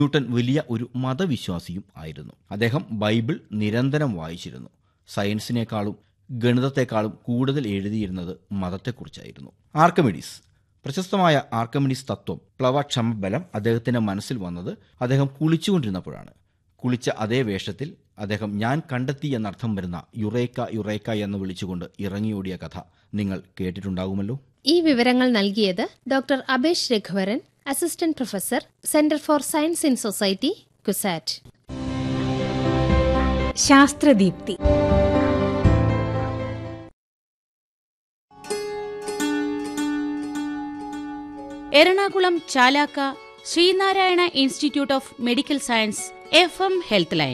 newton വലിയ ഒരു മതവിശ്വാസിയും ആയിരുന്നു അദ്ദേഹം ബൈബിൾ നിരന്തരം വായിച്ചിരുന്നു സയൻസിനേക്കാളും ഗണിതത്തെക്കാളും കൂടുതൽ എഴുതിയിരുന്നത് മതത്തെക്കുറിച്ചായിരുന്നു ആർക്കമിഡീസ് പ്രശസ്തമായ ആർക്കമിഡീസ് തത്വം പ്ലവക്ഷമബലം അദ്ദേഹത്തിന്റെ മനസ്സിൽ വന്നത് അദ്ദേഹം കുളിച്ചുകൊണ്ടിരുന്നപ്പോഴാണ് കുളിച്ച അതേ വേഷത്തിൽ അദ്ദേഹം ഞാൻ കണ്ടെത്തി എന്നർത്ഥം വരുന്ന യുറേക്ക യുറേക്ക എന്ന് വിളിച്ചുകൊണ്ട് ഇറങ്ങിയോടിയ കഥ നിങ്ങൾ കേട്ടിട്ടുണ്ടാകുമല്ലോ ഈ വിവരങ്ങൾ നൽകിയത് doctor Abesh Raghuvaran assistant professor centre for science in society CUSAT ശാസ്ത്രദീപ്തി Ernakulam Chalakka Sreenarayana institute of medical science F M health line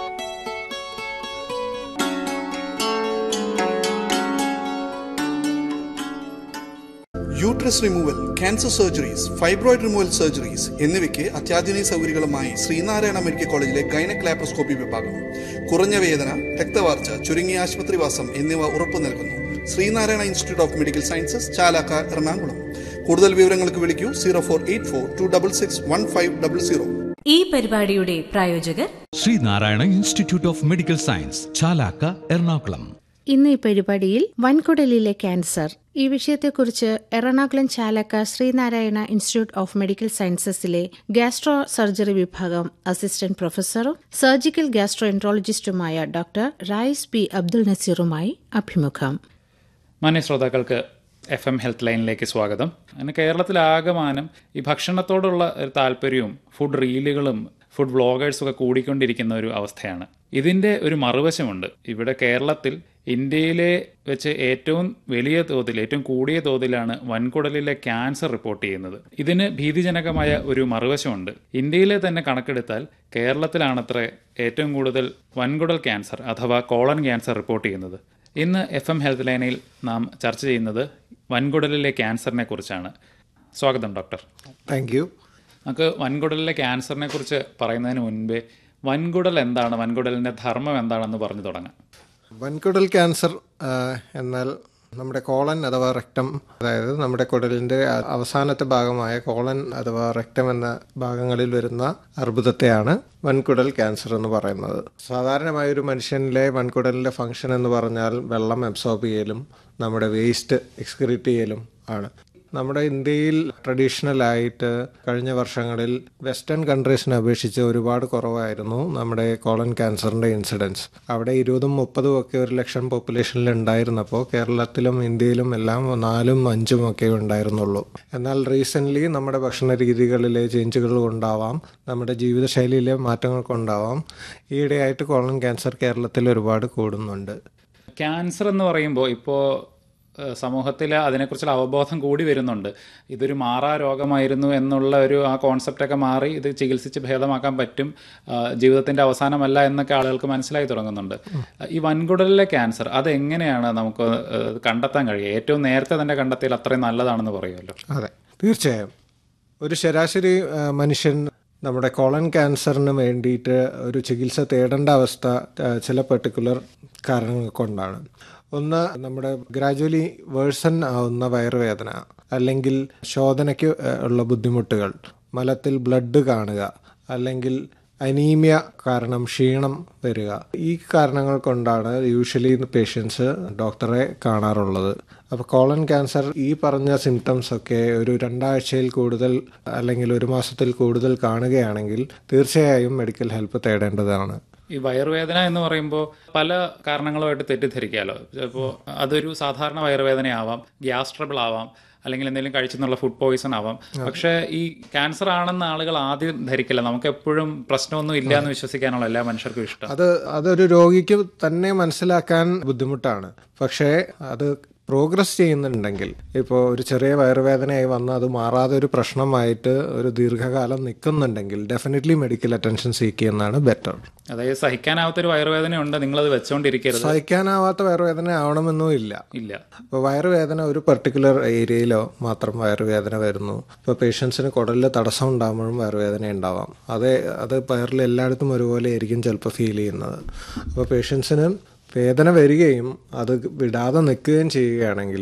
uterus removal cancer surgeries fibroid removal surgeries എന്നിവയ്ക്ക് അത്യാധുനിക സൗകര്യങ്ങളുമായി ശ്രീനാരായണ മെഡിക്കൽ കോളേജിലെ ഗൈനക് ലാപ്രോസ്കോപ്പി വിഭാഗം കുറഞ്ഞ വേദന രക്തവാർച്ച ചുരുങ്ങിയ ആശുപത്രിവാസം എന്നിവ ഉറപ്പു നൽകുന്നു Sreenarayana institute of medical sciences Chalakka Ernakulam കൂടുതൽ വിവരങ്ങൾക്ക് വിളിക്കൂ zero four eight four two double six one five double zero ഈ പരിപാടിയുടെ പ്രായോജകർ Sreenarayana institute of medical science Chalakka Ernakulam ഇന്ന് ഈ പരിപാടിയിൽ വൻകുടലിലെ ക്യാൻസർ ഈ വിഷയത്തെക്കുറിച്ച് Ernakulam Chalakka Sreenarayana institute of medical സയൻസസിലെ ഗാസ്ട്രോ സർജറി വിഭാഗം അസിസ്റ്റന്റ് പ്രൊഫസറും സർജിക്കൽ ഗാസ്ട്രോ എൻട്രോളജിസ്റ്റുമായ ഡോക്ടർ റായിസ് പി അബ്ദുൽ നസീറുമായി അഭിമുഖം മാന്യ ശ്രോതാക്കൾക്ക് എഫ് എം ഹെൽത്ത് ലൈനിലേക്ക് സ്വാഗതം അങ്ങനെ കേരളത്തിലാകമാനം ഈ ഭക്ഷണത്തോടുള്ള ഒരു താല്പര്യവും ഫുഡ് റീലുകളും ഫുഡ് വ്ളോഗേഴ്സും ഒക്കെ കൂടിക്കൊണ്ടിരിക്കുന്ന ഒരു അവസ്ഥയാണ് ഇതിൻ്റെ ഒരു മറുവശമുണ്ട് ഇവിടെ കേരളത്തിൽ ഇന്ത്യയിലെ വെച്ച് ഏറ്റവും വലിയ തോതിൽ ഏറ്റവും കൂടിയ തോതിലാണ് വൻകുടലിലെ ക്യാൻസർ റിപ്പോർട്ട് ചെയ്യുന്നത് ഇതിന് ഭീതിജനകമായ ഒരു മറുവശമുണ്ട് ഇന്ത്യയിലെ തന്നെ കണക്കെടുത്താൽ കേരളത്തിലാണത്രേ ഏറ്റവും കൂടുതൽ വൻകുടൽ ക്യാൻസർ അഥവാ കോളൻ ക്യാൻസർ റിപ്പോർട്ട് ചെയ്യുന്നത് ഇന്ന് എഫ് എം ഹെൽത്ത് ലൈനിൽ നാം ചർച്ച ചെയ്യുന്നത് വൻകുടലിലെ ക്യാൻസറിനെ കുറിച്ചാണ് സ്വാഗതം ഡോക്ടർ താങ്ക് യു നമുക്ക് വൻകുടലിലെ ക്യാൻസറിനെ കുറിച്ച് പറയുന്നതിന് മുൻപേ വൻകുടൽ എന്താണ് വൻകുടലിൻ്റെ ധർമ്മം എന്താണെന്ന് പറഞ്ഞു തുടങ്ങാം വൻകുടൽ ക്യാൻസർ ആ, എന്നാൽ നമ്മുടെ കോളൻ അഥവാ റെക്ടം അതായത് നമ്മുടെ കുടലിൻ്റെ അവസാനത്തെ ഭാഗമായ കോളൻ അഥവാ റെക്ടം എന്ന ഭാഗങ്ങളിൽ വരുന്ന അർബുദത്തെയാണ് വൻകുടൽ ക്യാൻസർ എന്ന് പറയുന്നത് സാധാരണമായ ഒരു മനുഷ്യനിലെ വൻകുടലിൻ്റെ ഫംഗ്ഷൻ എന്ന് പറഞ്ഞാൽ വെള്ളം അബ്സോർബ് ചെയ്യലും നമ്മുടെ വേസ്റ്റ് എക്സ്ക്രീറ്റ് ചെയ്യലും ആണ് നമ്മുടെ ഇന്ത്യയിൽ ട്രഡീഷണൽ ആയിട്ട് കഴിഞ്ഞ വർഷങ്ങളിൽ വെസ്റ്റേൺ കൺട്രീസിനെ അപേക്ഷിച്ച് ഒരുപാട് കുറവായിരുന്നു നമ്മുടെ കോളൻ ക്യാൻസറിൻ്റെ ഇൻസിഡൻസ് അവിടെ ഇരുപതും മുപ്പതും ഒക്കെ ഒരു ലക്ഷം പോപ്പുലേഷനിൽ ഉണ്ടായിരുന്നപ്പോൾ കേരളത്തിലും ഇന്ത്യയിലും എല്ലാം നാലും അഞ്ചും ഒക്കെ ഉണ്ടായിരുന്നുള്ളൂ എന്നാൽ റീസെൻ്റ്ലി നമ്മുടെ ഭക്ഷണ രീതികളിലെ ചേഞ്ചുകൾ കൊണ്ടാവാം നമ്മുടെ ജീവിതശൈലിയിലെ മാറ്റങ്ങൾ കൊണ്ടാവാം ഈയിടെയായിട്ട് കോളൻ ക്യാൻസർ കേരളത്തിൽ ഒരുപാട് കൂടുന്നുണ്ട് ക്യാൻസർ എന്ന് പറയുമ്പോൾ ഇപ്പോൾ സമൂഹത്തിൽ അതിനെക്കുറിച്ചുള്ള അവബോധം കൂടി വരുന്നുണ്ട് ഇതൊരു മാറാ രോഗമായിരുന്നു എന്നുള്ള ഒരു ആ കോൺസെപ്റ്റൊക്കെ മാറി ഇത് ചികിത്സിച്ച് ഭേദമാക്കാൻ പറ്റും ആ, ജീവിതത്തിന്റെ അവസാനമല്ല എന്നൊക്കെ ആളുകൾക്ക് മനസ്സിലായി തുടങ്ങുന്നുണ്ട് ഈ വൻകുടലിലെ ക്യാൻസർ അതെങ്ങനെയാണ് നമുക്ക് ഏഹ്, കണ്ടെത്താൻ കഴിയുക ഏറ്റവും നേരത്തെ തന്നെ കണ്ടെത്തിയാൽ അത്രയും നല്ലതാണെന്ന് പറയുമല്ലോ അതെ തീർച്ചയായും ഒരു ശരാശരി ആ, മനുഷ്യൻ നമ്മുടെ കോളൻ ക്യാൻസറിന് വേണ്ടിയിട്ട് ഒരു ചികിത്സ തേടേണ്ട അവസ്ഥ ആ, ചില പെർട്ടിക്കുലർ കാരണങ്ങൾ കൊണ്ടാണ് ഒന്ന് നമ്മുടെ ഗ്രാജുവലി വേഴ്സൺ ആവുന്ന വയറുവേദന അല്ലെങ്കിൽ ശോധനയ്ക്ക് ആ, ഉള്ള ബുദ്ധിമുട്ടുകൾ മലത്തിൽ ബ്ലഡ് കാണുക അല്ലെങ്കിൽ അനീമിയ കാരണം ക്ഷീണം വരിക ഈ കാരണങ്ങൾ കൊണ്ടാണ് യൂഷ്വലി പേഷ്യൻസ് ഡോക്ടറെ കാണാറുള്ളത് അപ്പോൾ കോളൻ ക്യാൻസർ ഈ പറഞ്ഞ സിംറ്റംസ് ഒക്കെ ഒരു രണ്ടാഴ്ചയിൽ കൂടുതൽ അല്ലെങ്കിൽ ഒരു മാസത്തിൽ കൂടുതൽ കാണുകയാണെങ്കിൽ തീർച്ചയായും മെഡിക്കൽ ഹെൽപ്പ് തേടേണ്ടതാണ് ഈ വയറുവേദന എന്ന് പറയുമ്പോൾ പല കാരണങ്ങളുമായിട്ട് തെറ്റിദ്ധരിക്കാമല്ലോ ചിലപ്പോൾ അതൊരു സാധാരണ വയറുവേദനയാവാം ഗ്യാസ് ട്രബിൾ ആവാം അല്ലെങ്കിൽ എന്തെങ്കിലും കഴിച്ചെന്നുള്ള ഫുഡ് പോയിസൺ ആവാം പക്ഷേ ഈ ക്യാൻസർ ആണെന്ന് ആളുകൾ ആദ്യം ധരിക്കില്ല നമുക്ക് എപ്പോഴും പ്രശ്നമൊന്നും ഇല്ല എന്ന് വിശ്വസിക്കാനുള്ള എല്ലാ മനുഷ്യർക്കും ഇഷ്ടം അത് അതൊരു രോഗിക്ക് തന്നെ മനസ്സിലാക്കാൻ ബുദ്ധിമുട്ടാണ് പക്ഷേ അത് പ്രോഗ്രസ് ചെയ്യുന്നുണ്ടെങ്കിൽ ഇപ്പോൾ ഒരു ചെറിയ വയറുവേദനയായി വന്ന് അത് മാറാതെ ഒരു പ്രശ്നമായിട്ട് ഒരു ദീർഘകാലം നിൽക്കുന്നുണ്ടെങ്കിൽ ഡെഫിനറ്റ്ലി മെഡിക്കൽ അറ്റൻഷൻ സീക്ക് ചെയ്യുന്നതാണ് ബെറ്റർ അതായത് സഹിക്കാനാവാത്തൊരു വയറുവേദന ഉണ്ട് നിങ്ങളത് വെച്ചോണ്ടിരിക്കരുത് സഹിക്കാനാവാത്ത വയറുവേദന ആവണമെന്നും ഇല്ല ഇല്ല ഇപ്പോൾ വയറുവേദന ഒരു പെർട്ടിക്കുലർ ഏരിയയിലോ മാത്രം വയറുവേദന വരുന്നു ഇപ്പോൾ പേഷ്യൻസിന് കുടലിൽ തടസ്സം ഉണ്ടാകുമ്പോഴും വയറുവേദന ഉണ്ടാവാം അത് അത് വയറിൽ എല്ലായിടത്തും ഒരുപോലെ ആയിരിക്കും ചിലപ്പോൾ ഫീൽ ചെയ്യുന്നത് അപ്പോൾ പേഷ്യൻസിന് വേദന വരികയും അത് വിടാതെ നിൽക്കുകയും ചെയ്യുകയാണെങ്കിൽ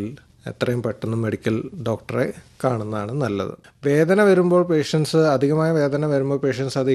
എത്രയും പെട്ടെന്ന് മെഡിക്കൽ ഡോക്ടറെ കാണുന്നതാണ് നല്ലത് വേദന വരുമ്പോൾ പേഷ്യൻസ് അധികമായ വേദന വരുമ്പോൾ പേഷ്യൻസ് അത്